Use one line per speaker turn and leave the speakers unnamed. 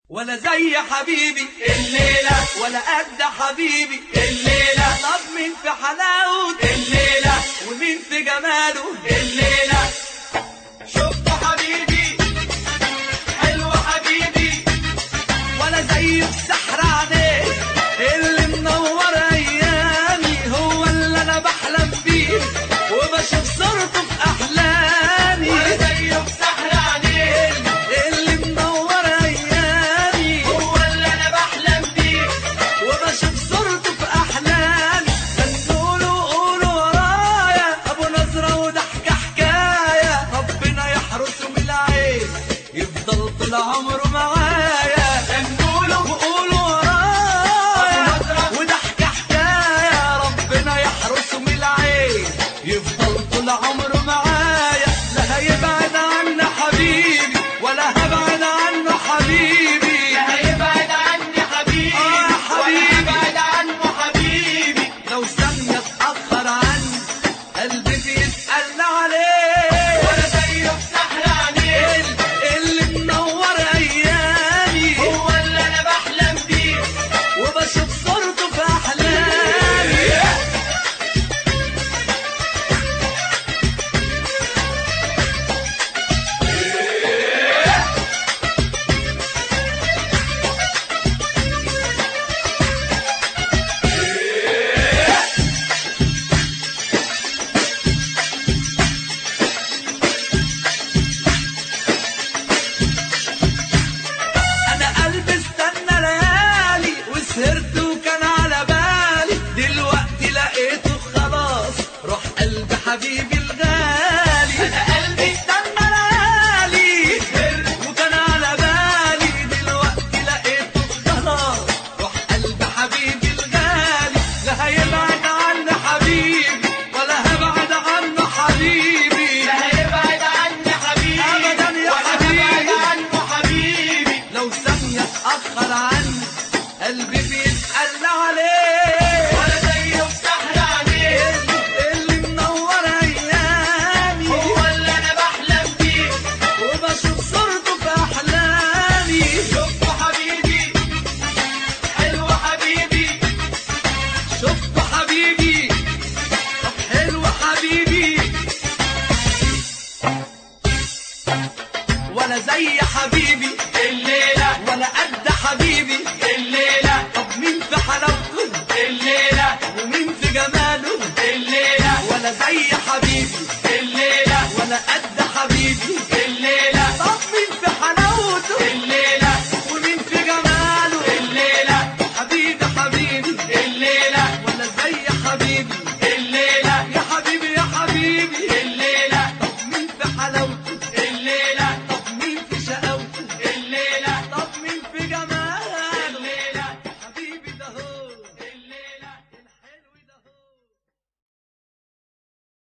ولا زي حبيبي الليلة ولا قد حبيبي الليلة طب مين في حلاوة الليلة ومين في جماله الليلة شفت حبيبي حلو حبيبي ولا زي السحر عليه اللي منور ايامي هو اللي انا بحلم بيه وبشوف صورته في احلامي ولا زيه بسحر عليه اللي منور ايامي هو اللي انا بحلم بيه وبشوف صورته في احلامي غنوا قولوا ورايا ابو نظره وضحكه حكايه ربنا يحرسه من العين يفضل طول عمره معايا غنوا وقولوا ورايا وضحكه حكايه ربنا يحرسه من العين يفضل طول عمره معايا لا هيبعد عني حبيبي ولا هبعد عنه حبيبي
لا هيبعد عني حبيبي
آه يا حبيبي.
ولا هبعد عنه حبيبي
لو ثانية اتأخر عني قلبي بيسألني عليه
ولا زيه بسحر عليه
ال- اللي منور أيامي
هو اللي انا بحلم بيه
وبشوف صورته في أحلامي انا قلبي استنى ليالي وسهرت وكان على بالي دلوقتي لقيته خلاص روح قلب حبيبي الغالي
انا قلبي
استنى ليالي وكان على بالي دلوقتي لقيته خلاص روح قلب حبيبي الغالي لا هيبعد عني حبيبي ولا هبعد عنه حبيبي
لا هيبعد عني حبيبي
أبداً يا
ولا
حبيبي.
هبعد عنه حبيبي
لو ثانية اتأخر عني قلبي بيسألني عليه
ولا زيه بسحر عليه
اللي منور أيامي
هو اللي انا بحلم بيه
وبشوف صورته في أحلامي
شفت حبيبي حلو حبيبي
شفت حبيبي طب حلو حبيبي ولا زي حبيبي
الليلة
ولا قد حبيبي
الليلة
طب مين في حلاوته
الليلة
ومين في جماله
الليلة
ولا زي حبيبي